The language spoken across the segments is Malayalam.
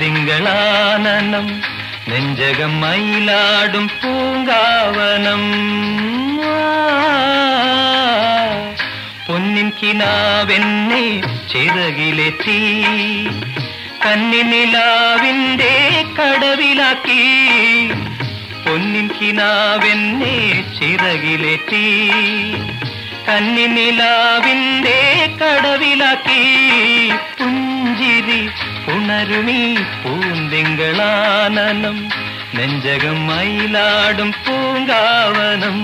പൂന്തിങ്കളാനനം നെഞ്ചകം മയിലാടും പൂങ്കാവനം പൊന്നിൻ കിനാവെന്നെ ചിറകിലെത്തി കന്നിനിലാവിന്റെ കടവിലാക്കി പൊന്നിൻ കിനാവെന്നെ ചിറകിലെത്തി കന്നിനിലാവിന്റെ കടവിലാക്കി പുഞ്ചിരി ഉണരുമീ പൂന്തിങ്കളാനനം നെഞ്ചകം മയിലാടും പൂങ്കാവനം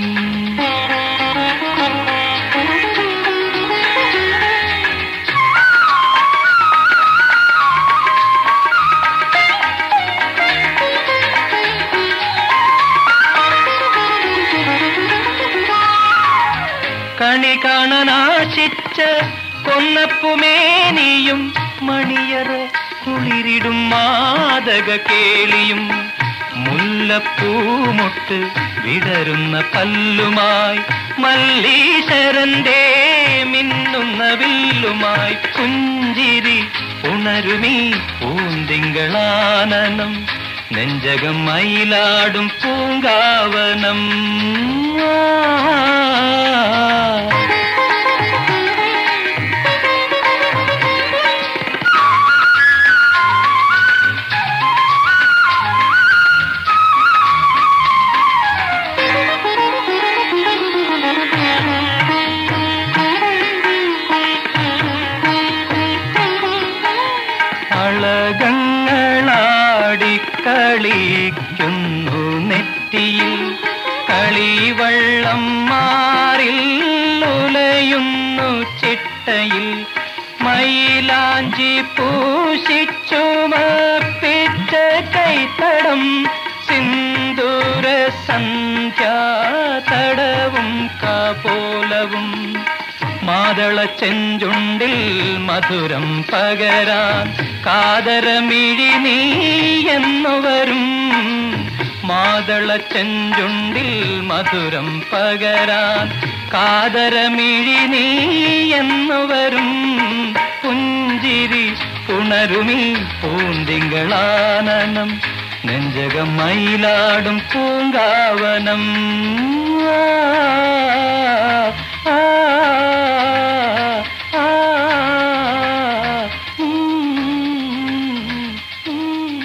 കണി കാണാശിച്ച കൊന്നപ്പുമേനിയും മണിയറ കുളിരിടും മാതക കേളിയും മുല്ലപ്പൂമൊട്ട് വിടരുന്ന പല്ലുമായി മല്ലീശ്വരന്റെ മിന്നുന്ന വില്ലുമായി പുഞ്ചിരി ഉണരുമീ പൂന്തിങ്കളാനനം നെഞ്ചകം മയിലാടും പൂങ്കാവനം അളകങ്ങളാടിക്കളിക്കുന്നു നെറ്റിയിൽ കളിവള്ളം മാറിൽ ഉലയുന്നു ചിട്ടയിൽ മയിലാഞ്ചി പൂശിച്ചുമപ്പിച്ച കൈത്തടം സിന്ദൂര സന്ധ്യാതടവും കാപോലവും മാതള ചെഞ്ചുണ്ടിൽ മധുരം പകരാൻ കാതരമിഴി നീ എന്നുവരും മാതള ചെഞ്ചുണ്ടിൽ മധുരം പകരാൻ കാതരമിഴി നീ എന്നുവരും പുഞ്ചിരി ഉണരുമീ പൂന്തിങ്കളാനനം നെഞ്ചകം മയിലാടും പൂങ്കാവനം ആ, ആ, ആ, ഉം, ഉം.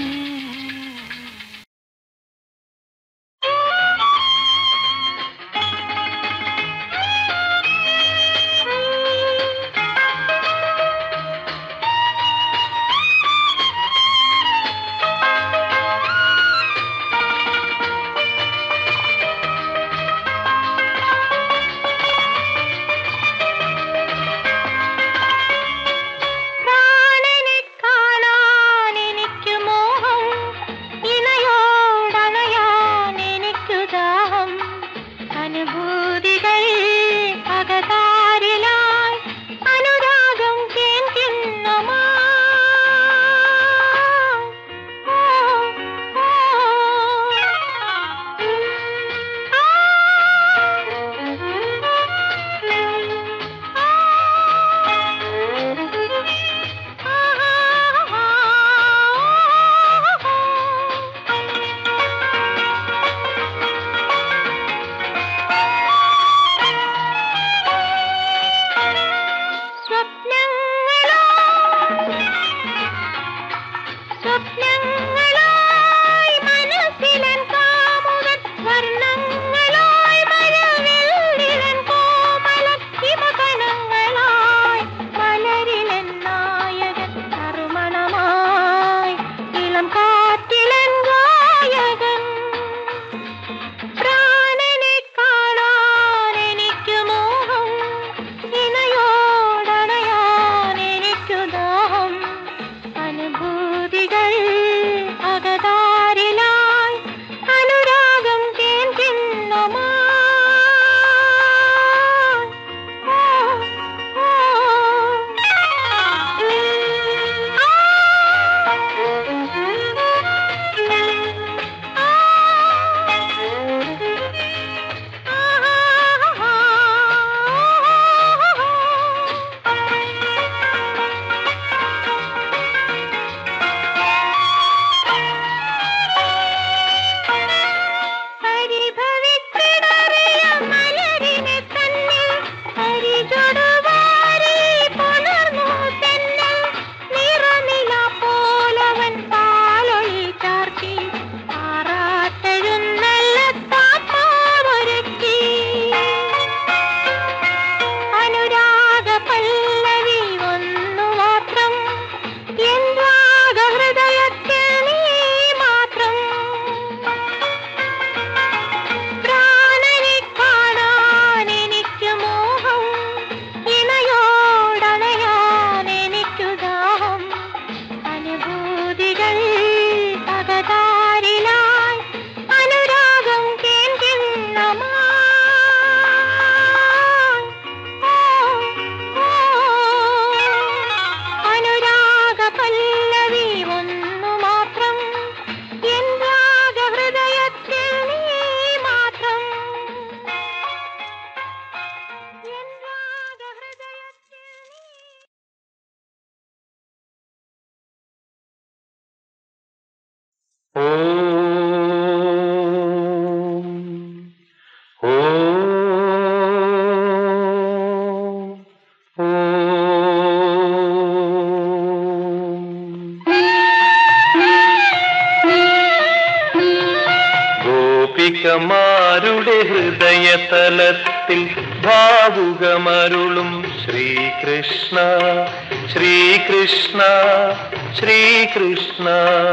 ഗോപികമാരുടെ ഹൃദയതലത്തിൽ ഭാവുകമരുളും ശ്രീകൃഷ്ണ ശ്രീകൃഷ്ണ ശ്രീകൃഷ്ണ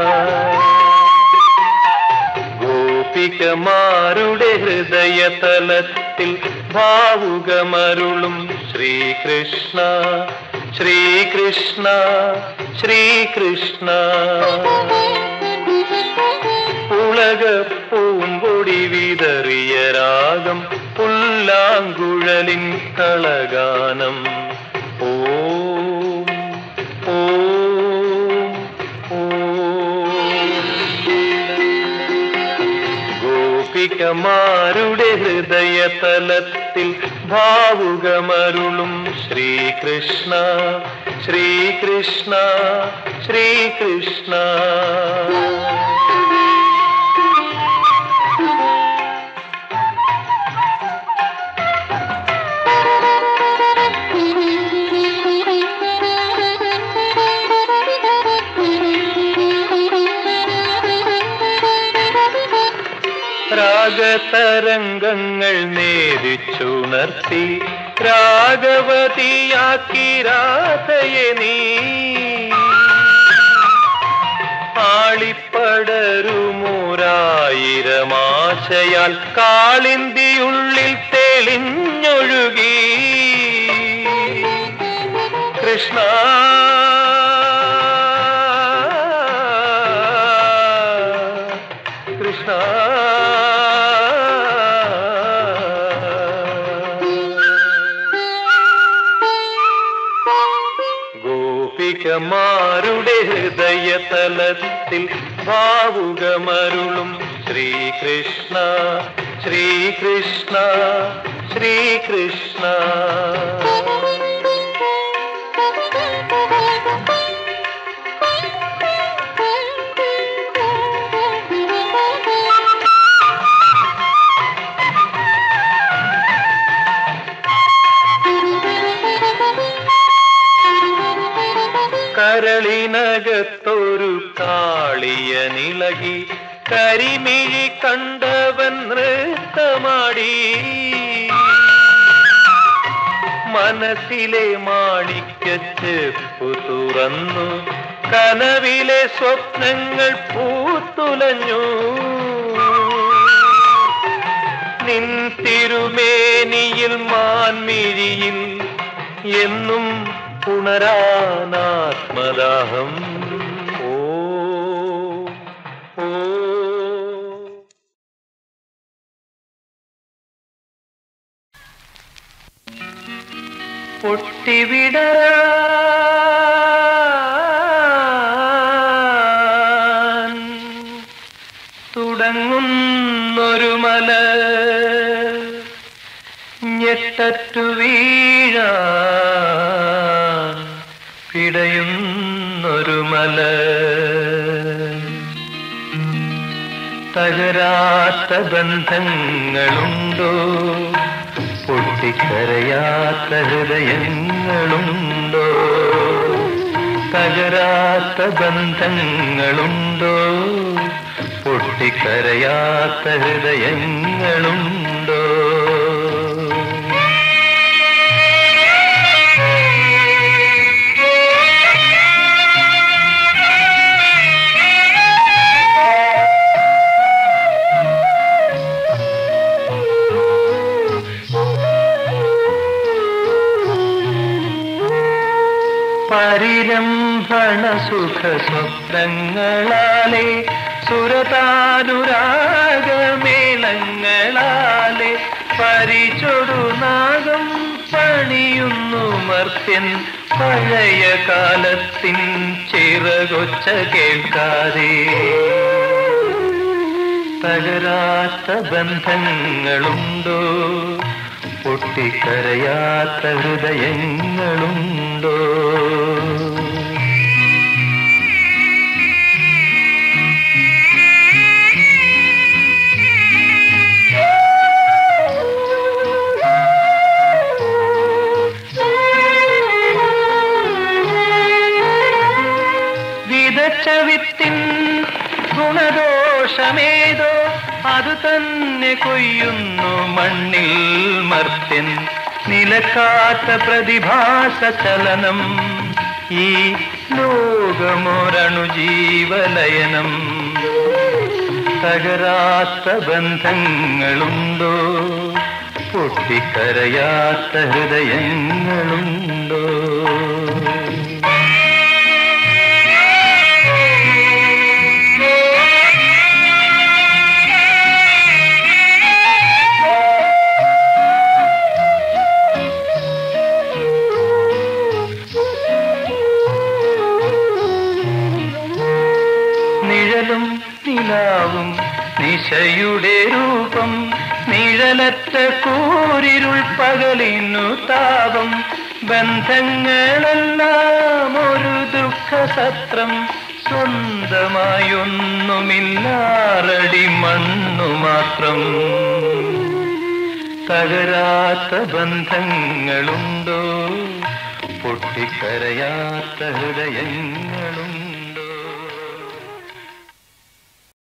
ഗോപികമാരുടെ ഹൃദയതലത്തിൽ ഭാവുകമരുളും ശ്രീകൃഷ്ണ ശ്രീകൃഷ്ണ ശ്രീകൃഷ്ണ ഉലക പൂമ്പൊടി വിതറിയ രാഗം പുല്ലാങ്കുഴലിൻ കളഗാനം ഓം ഓം ഓം ഗോപികമാരുടെ ഹൃദയതലത്തിൽ ഭാവുകമരുളും ശ്രീകൃഷ്ണ ശ്രീകൃഷ്ണ ശ്രീകൃഷ്ണ രാഗതരംഗങ്ങൾ നേദിച്ചുണർത്തി രാഗവതിയാക്കി രാധയെ നീ ആളിപ്പടരുമൂരായിരമാശയാൽ കാളിന്തിയുള്ളിൽ തെളിഞ്ഞൊഴുകി കൃഷ്ണ കൃഷ്ണ ഗോപികമാരുടെ ഹൃദയതലത്തിൽ ഭാവുകമരുളും ശ്രീകൃഷ്ണ ശ്രീകൃഷ്ണ ശ്രീകൃഷ്ണ കരളിനകത്തൊരു കാളിയ നിളകി കരിമിഴി കണ്ടവൻ നൃത്തമാടി മനസ്സിലെ മാണിക്യച്ചെപ്പു തുറന്നു കനവിലെ സ്വപ്നങ്ങൾ പൂത്തുലഞ്ഞു നിൻ തിരുമേനിയിൽ മാൻമിഴിയിൽ എന്നും ഉണരാനാത്മദാഹം ഓ ഓ പൊട്ടിവിടരാൻ തുടങ്ങുന്നൊരു മല ഞെട്ടറ്റു വീഴാൻ പിടയുന്നൊരു മല തകരാത്ത ബന്ധങ്ങളുണ്ടോ പൊട്ടിക്കരയാത്ത ഹൃദയങ്ങളുണ്ടോ തകരാത്ത ബന്ധങ്ങളുണ്ടോ പൊട്ടിക്കരയാത്ത ഹൃദയങ്ങളുണ്ടോ പരിരംഭണ സുഖ സ്വപ്നങ്ങളാലെ സുരതാനുരാഗമേളങ്ങളാലെ പരിചൊടുനാഗം പണിയുന്നു മർത്യൻ പഴയ കാലത്തിൻ ചിറകൊച്ച കേൾക്കാതെ തകരാത്ത ബന്ധങ്ങളുണ്ടോ പൊട്ടിക്കരയാത്ത ഹൃദയങ്ങളുണ്ടോ വിതച്ച വിത്തിൻ ഗുണദോഷമേതോ അത് തന്നെ തന്നെ കൊയ്യുന്നു മണ്ണിൽ മർത്യൻ നിലക്കാത്ത പ്രതിഭാസ ചലനം ഈ ലോകമൊരണു ജീവലയനം തകരാത്ത ബന്ധങ്ങളുണ്ടോ പൊട്ടിക്കരയാത്ത ഹൃദയങ്ങളുണ്ടോ നിഴലും നിലാവും നിശയുടെ രൂപം നിഴലറ്റ കൂരിരുൾ പകലിനു താപം ബന്ധങ്ങളെല്ലാം ഒരു ദുഃഖസത്രം സ്വന്തമായൊന്നുമില്ലാറടി മണ്ണു മാത്രം തകരാത്ത ബന്ധങ്ങളുണ്ടോ പൊട്ടിക്കരയാത്ത ഹൃദയങ്ങളുണ്ടോ